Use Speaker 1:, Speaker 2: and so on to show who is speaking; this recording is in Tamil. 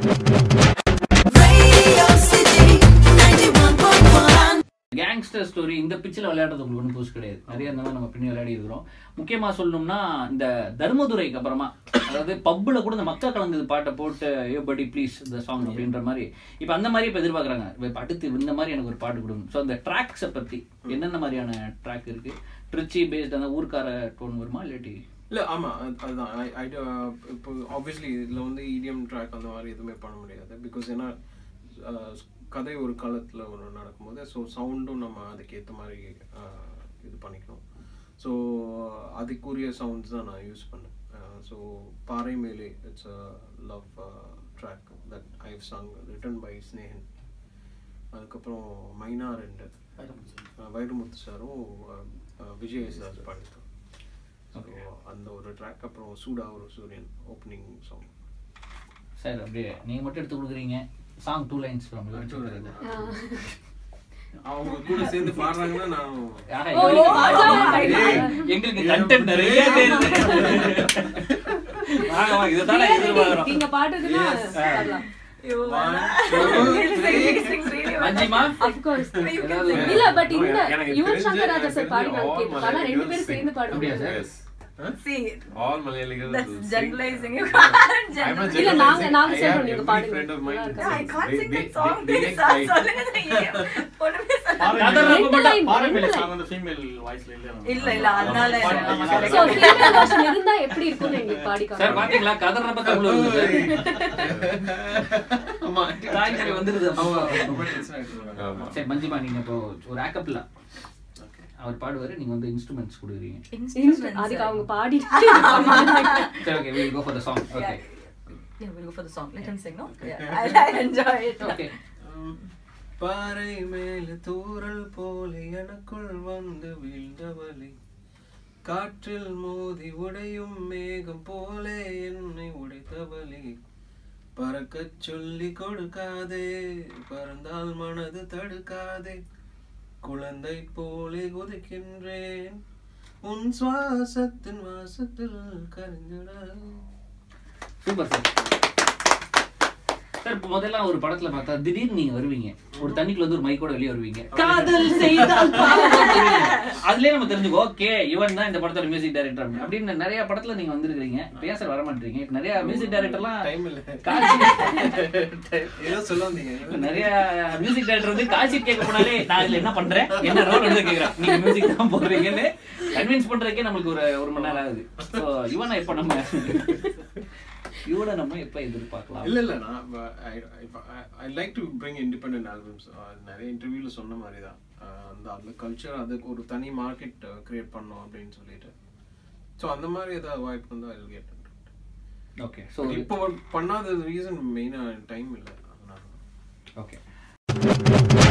Speaker 1: Radio City 91.1.
Speaker 2: கேங்ஸ்டர் ஸ்டோரி இந்த பிச்சில் விளையாடுறது உங்களுக்கு ஒன்றும் புதுசு கிடையாது நிறைய இந்த மாதிரி நம்ம பின்னி விளையாடி இருக்கிறோம் முக்கியமாக சொல்லணும்னா இந்த தர்மதுரைக்கு அப்புறமா அதாவது பப்பில் கூட இந்த மக்கள் கலங்குது பாட்டை போட்டு ஏ படி ப்ளீஸ் இந்த சாங் அப்படின்ற மாதிரி இப்போ அந்த மாதிரி இப்போ எதிர்பார்க்குறாங்க இப்போ அடுத்து இந்த மாதிரி எனக்கு ஒரு பாட்டு கொடுங்க ஸோ அந்த ட்ராக்ஸை பற்றி என்னென்ன மாதிரியான ட்ராக் இருக்கு ட்ரிச்சி பேஸ்ட் அந்த ஊர்க்கார டோன் வருமா இல்லாட்டி
Speaker 3: இல்ல ஆமா அது- அதுதான் I- I do- இப்போ ஆப்வியஸ்லி இதுல வந்து இடிஎம் ட்ராக் அந்த மாதிரி எதுவுமே பண்ண முடியாது பிகாஸ் ஏன்னா அஹ், கதை ஒரு காலத்துல ஒரு நடக்கும்போது ஸோ சவுண்டும் நம்ம அதுக்கேற்ற மாதிரி அஹ், இது பண்ணிக்கணும் ஸோ அதுக்குரிய சவுண்ட்ஸ் தான் நான் யூஸ் பண்ணேன் ஸோ பாறை மேலே it's a love track that I've song written by Snehan அதுக்கப்புறம் மைனா ரெண்டு அஹ், வைரமுத்து சாரும் அஹ், அஹ், விஜய் சார் பாடியிருக்கோம் ஸோ அந்த ஒரு ட்ராக் அப்புறம் சூடா ஒரு சூரியன் ஓப்பனிங் சாங்
Speaker 2: சார் அப்படியே நீங்கள் மட்டும் எடுத்து கொடுக்குறீங்க சாங் டூ லைன்ஸ் ஃப்ரம்
Speaker 3: அவங்க கூட சேர்ந்து பாடுறாங்கன்னா நான்
Speaker 2: யாரா
Speaker 4: ஓ,
Speaker 2: எங்களுக்கு-
Speaker 4: பாடுறாங்க.
Speaker 2: எங்களுக்கு கண்டென்ட் நிறைய தெரியுது வாங்க வாங்க இதுதான்
Speaker 4: நீங்க
Speaker 2: எதிர்பார்க்கிறோம்
Speaker 4: நீங்க பாடுறதுன்னா பாடலாம்
Speaker 2: மஞ்சிமா
Speaker 4: Of course.
Speaker 2: ஏதாவது
Speaker 4: இல்ல பட் இந்த
Speaker 5: எனக்கு
Speaker 4: யுவன்
Speaker 5: தெரிஞ்ச-
Speaker 4: சங்கர் ராஜா
Speaker 5: எனக்கு
Speaker 4: சார் பாடி நான்
Speaker 5: தெரிஞ்ச
Speaker 4: கேட்டேன்
Speaker 5: all
Speaker 4: ஆனா ரெண்டு பேரும்
Speaker 5: Malayalians
Speaker 4: சேர்ந்து பாட
Speaker 2: அப்படியா
Speaker 4: முடியாது
Speaker 2: sir?
Speaker 6: See,
Speaker 5: All Malayalians
Speaker 6: that's
Speaker 5: will sing.
Speaker 6: generalizing. You
Speaker 5: I'm
Speaker 6: can't
Speaker 5: not
Speaker 6: generalize.
Speaker 4: இல்ல, நாங்க- நாங்க
Speaker 5: I
Speaker 4: சொல்றோம்,
Speaker 5: have
Speaker 4: நீங்க
Speaker 5: every
Speaker 4: பாடுங்க.
Speaker 5: friend of mine
Speaker 4: நல்லா
Speaker 5: who
Speaker 6: No, I
Speaker 5: sings.
Speaker 6: can't
Speaker 5: They-
Speaker 6: sing
Speaker 5: they-
Speaker 6: that song.
Speaker 5: they- they
Speaker 6: Please,
Speaker 5: make
Speaker 6: I'm
Speaker 5: like-
Speaker 6: சொல்லுங்க. ஒண்ணுமே சொல்ல
Speaker 4: ரெண்டு line, ரெண்டு line.
Speaker 6: இல்ல இல்ல அதனால
Speaker 4: So, female version இருந்தா எப்படி இருக்கும்னு எங்களுக்கு பாடி
Speaker 2: சார்
Speaker 4: காமிங்க.
Speaker 2: பாத்தீங்களா கதற பத்தி அவ்வளவு வருது சார் தாய்மொழி வந்துருது அப்போ.
Speaker 5: ஆமா.
Speaker 2: சரி மஞ்சிமா நீங்க இப்போ ஒரு ஆக்கப்ல அவர் பாடுவாரு நீங்க வந்து இன்ஸ்ட்ருமெண்ட்ஸ் கொடுக்குறீங்க
Speaker 6: Instruments,
Speaker 4: அதுக்கு அவங்க
Speaker 6: uh,
Speaker 4: பாடி
Speaker 2: சரி okay will go for the song okay
Speaker 6: Yeah. Yeah, we'll go for the song. Let him sing, no? Yeah, I, I enjoy it.
Speaker 2: Okay
Speaker 3: பாறை மேல தூறல் போல எனக்குள் வந்து வீழ்ந்தவளே காற்றில் மோதி உடையும் மேகம் போல என்னை உடைத்தவளே பறக்கச் சொல்லி கொடுக்காதே பறந்தால் மனது தடுக்காதே குழந்தை போலே குதிக்கின்றேன் உன் சுவாசத்தின் வாசத்தில் கரைந்திட
Speaker 2: சூப்பர் சார் சார் இப்போ முதல்ல ஒரு படத்துல பார்த்தா திடீர்னு நீங்க வருவீங்க ஒரு தண்ணிக்குள்ள வந்து ஒரு மைக்கோட வெளியே வருவீங்க காதல் செய்தால் பாவம் வருவீங்க. அதுலயே நம்ம தெரிஞ்சுக்கோ ஓகே இவன் தான் இந்த படத்தோட மியூசிக் டைரக்டர் அப்படின்னு நிறைய படத்துல நீங்க வந்திருக்கீங்க பேச வர மாட்டீங்க இப்ப நிறைய மியூசிக் டைரக்டர்லாம்
Speaker 3: டைம் இல்ல
Speaker 2: காட்சி
Speaker 3: ஏதோ சொல்ல வந்தீங்க
Speaker 2: நிறைய மியூசிக் டைரக்டர் வந்து காட்சி கேட்க போனாலே நான் இதுல என்ன பண்றேன் என்ன ரோல் வந்து கேக்குறேன் நீங்க மியூசிக் தான் போடுறீங்கன்னு கன்வின்ஸ் பண்றதுக்கே நம்மளுக்கு ஒரு ஒரு மணி நேரம் ஆகுது ஸோ இவனை எப்ப நம்ம இவனை நம்ம எப்ப எதிர்பார்க்கலாம்
Speaker 3: இல்ல இல்ல நான் I like to bring independent albums நிறைய இன்டர்வியூல சொன்ன மாதிரி தான் அந்த அந்த கல்ச்சர் அதுக்கு ஒரு தனி மார்க்கெட் கிரியேட் பண்ணோம் அப்படின்னு சொல்லிட்டு ஸோ அந்த மாதிரி ஏதாவது வாய்ப்பு வந்து ஐ கேட்
Speaker 2: ஓகே ஸோ
Speaker 3: இப்போ பண்ணாத ரீசன் மெயினா டைம் இல்லை அதனால
Speaker 2: ஓகே